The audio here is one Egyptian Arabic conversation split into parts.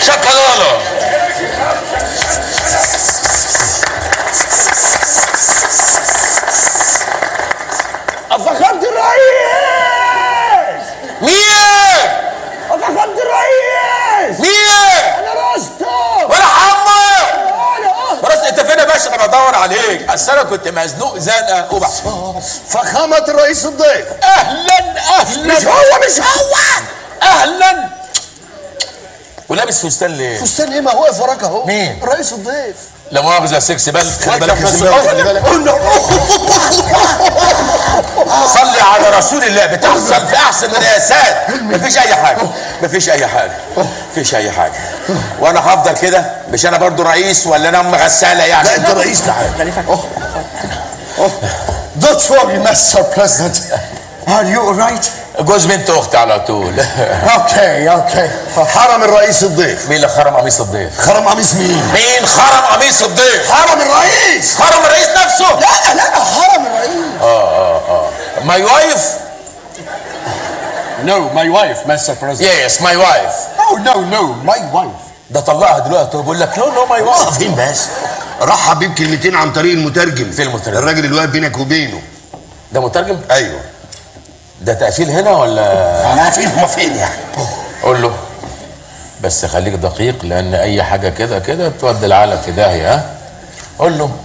شكراله فخامة الرئيس مين فخامة الرئيس مين انا رستم ولا حمر انا خلاص انت فين يا باشا انا بدور عليك اصل انا كنت مزنوق زنقه وبعد فخامة الرئيس الضيف اهلا اهلا مش هو مش هو اهلا ولابس فستان ليه؟ فستان ايه ما هو واقف وراك اهو مين؟ الرئيس الضيف لا مؤاخذه يا سكس بل خلي بالك خلي بس بالك، خلي بالك. صلي على رسول الله بتحصل في احسن الرئاسات مفيش اي حاجه مفيش اي حاجه مفيش اي حاجه وانا هفضل كده مش انا برضو رئيس ولا انا ام غساله يعني لا انت رئيس تعال Don't worry, Mr. President. Are you alright? جوز بنت اختي على طول اوكي اوكي حرم الرئيس الضيف مين اللي خرم قميص الضيف خرم قميص مين؟ مين خرم قميص الضيف حرم الرئيس خرم الرئيس نفسه لا لا حرم الرئيس ماي وايف No, my wife, Mr. President. يس ماي وايف Oh, no, no, my wife. ده طلقها دلوقتي وبقول لك نو نو ماي وايف واقفين بس رحب بيه بكلمتين عن طريق المترجم فين المترجم؟ الراجل اللي واقف بينك وبينه ده مترجم ايوه ده تقفيل هنا ولا انا فين هما فين يعني قول له بس خليك دقيق لان اي حاجه كده كده تودي العالم في داهيه ها قول له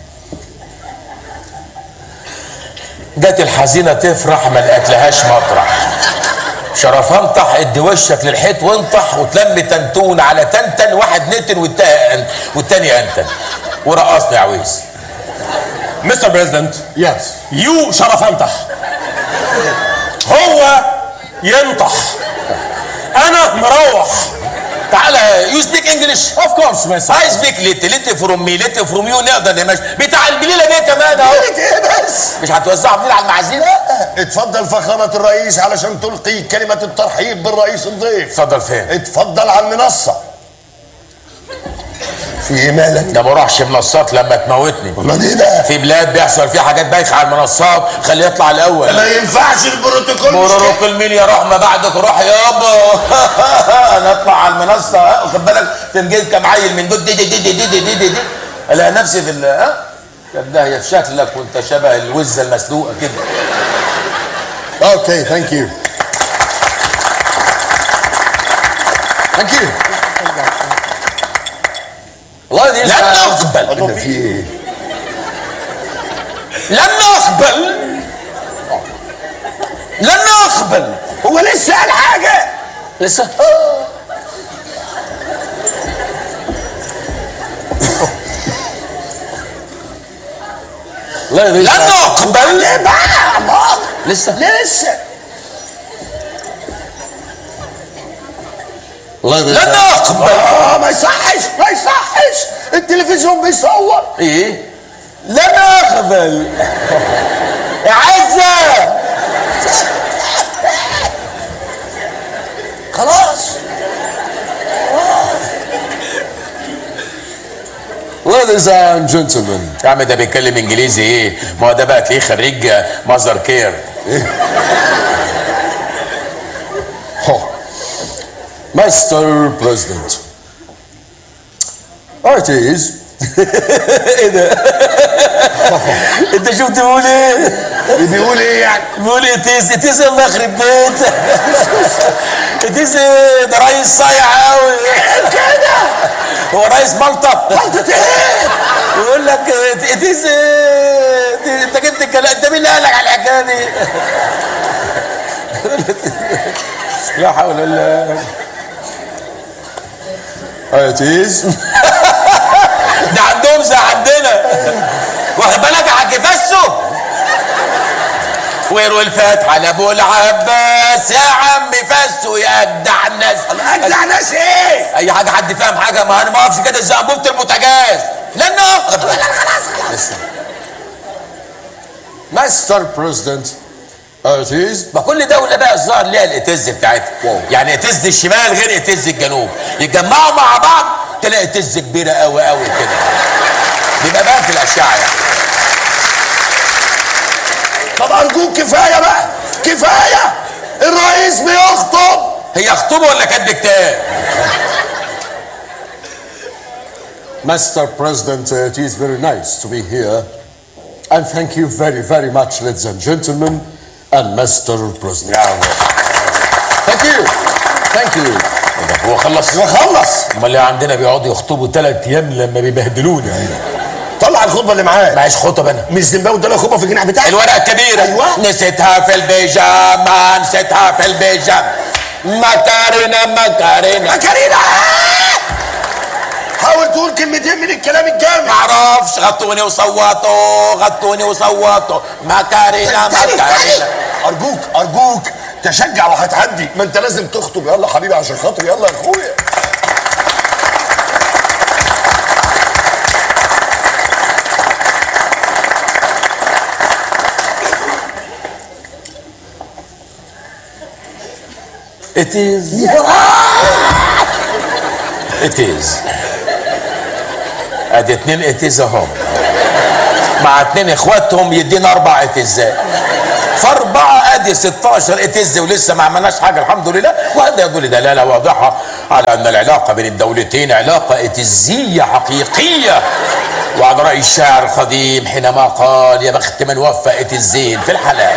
جت الحزينه تفرح ما لقتلهاش مطرح شرفنطح ادي وشك للحيط وانطح وتلم تنتون على تنتن واحد نتن والتا- والتاني انتن ورقصني يا عويس مستر بريزيدنت يس يو شرفنطح هو ينطح انا مروح تعالى يو سبيك انجلش اوف كورس مستر اي سبيك ليت ليت فروم مي ليت فروم يو نقدر نمشي بتاع البليله دي كمان اهو ايه بس مش هتوزعوا بليل على المعازيم اتفضل فخامة الرئيس علشان تلقي كلمة الترحيب بالرئيس الضيف اتفضل فين اتفضل على المنصة في ايه مالك؟ ده ما اروحش منصات لما تموتني امال ايه ده؟ في بلاد بيحصل فيها حاجات بايخه على المنصات خليه يطلع الاول ما ينفعش البروتوكول مش مرورك المين يا روح ما بعدك روح يابا انا اطلع على المنصه ها، واخد بالك تنجد كام عيل من دول دي دي دي دي دي دي, دي, دي, دي. الاقي نفسي في ال- ها كداهيه في شكلك وانت شبه الوزه المسلوقه كده اوكي ثانك يو ثانك يو والله دي لن اقبل قلنا في ايه؟ لن اقبل لن اقبل هو لسه قال حاجة؟ لسه لن اقبل ليه بقى؟ الله لسه لسه لن اقبل اه ما يصحش ما يصحش التلفزيون بيصور ايه لن اقبل يا عزه خلاص Ladies and gentlemen يا عم ده بيتكلم انجليزي ايه ما هو ده بقى تلاقيه خريج ماذر كير Mr. President It is انت شفت بيقول ايه بيقول ايه يعني؟ بيقول ايه تيز تيز الله يخرب بيت تيز ده رئيس صايع قوي كده هو رئيس مالطا غلطة ايه؟ يقول لك تيز انت جبت الكلام انت مين اللي قال لك على الحكايه دي لا حول الله It is ده عندهم زي عندنا واخد بالك يا حاج فسو ويروا الفاتحه لابو العباس يا عم فسو يا اجدع الناس اجدع ناس ايه؟ اي حاجه حد فاهم حاجه ما انا ما اقفش كده زي انبوبه البوتاجاز لن اقبل خلاص Mr. President It is ما كل دوله بقى الظاهر ليها الاتز بتاعتها يعني اتز الشمال غير اتز الجنوب يتجمعوا مع بعض تلاقي اتز كبيره قوي قوي كده بيبقى بقى في الاشعه يعني طب ارجوك كفاية بقى كفاية الرئيس بيخطب هي خطوبه ولا كاتب كتاب Mr. President, uh, it is very nice to be here. And thank you very, very much, ladies and gentlemen, and Mr. President. Thank you. Thank you. هو خلص خلص امال اللي عندنا بيقعدوا يخطبوا ثلاث ايام لما بيبهدلونا طلع الخطبه اللي معاك معيش خطب انا مش زيمباوي ده له خطبه في الجناح بتاعك الورقه الكبيره أيوة. نسيتها في البيجامه نسيتها في البيجامه مكارينا مكارينا كارينا حاول تقول كلمتين من الكلام الجامع معرفش غطوني وصوتوا غطوني وصوتوا مكارينا تاني تاني مكارينا ارجوك ارجوك تشجع وهتعدي ما انت لازم تخطب يلا حبيبي عشان خاطري يلا يا اخويا It is. It is. ادي اتنين اتيز اهم مع اتنين اخواتهم يدينا اربع اتزات فاربعه ادي 16 اتز ولسه ما عملناش حاجه الحمد لله وهذا يدل دلاله واضحه على ان العلاقه بين الدولتين علاقه اتزيه حقيقيه وعلى راي الشاعر القديم حينما قال يا بخت من وفى اتزين في الحلال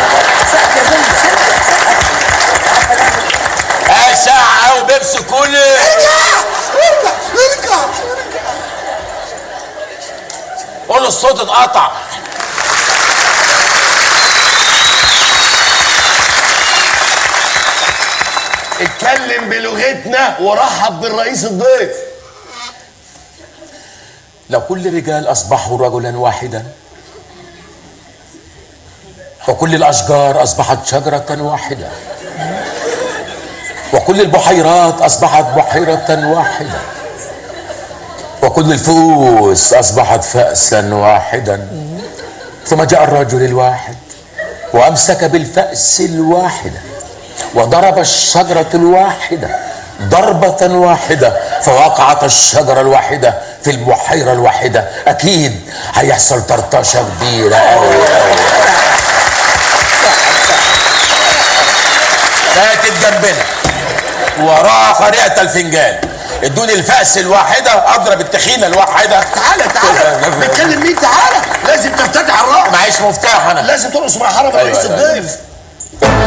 يا ساعة وبيبسي كله ارجع ارجع قول له الصوت اتقطع اتكلم بلغتنا ورحب بالرئيس الضيف لو كل الرجال اصبحوا رجلا واحدا وكل الاشجار اصبحت شجره واحده وكل البحيرات اصبحت بحيره واحده وكل الفؤوس اصبحت فاسا واحدا ثم جاء الرجل الواحد وامسك بالفاس الواحده وضرب الشجره الواحده ضربه واحده فوقعت الشجره الواحده في البحيره الواحده اكيد هيحصل طرطشه كبيره قوي فاتت جنبنا وراها قارئة الفنجان ادوني الفأس الواحدة اضرب التخينة الواحدة تعالى تعالى بتكلم مين تعالى لازم تفتتح الرأس معيش مفتاح انا لازم ترقص مع حرم أيوة، الرئيس أيوة. الضيف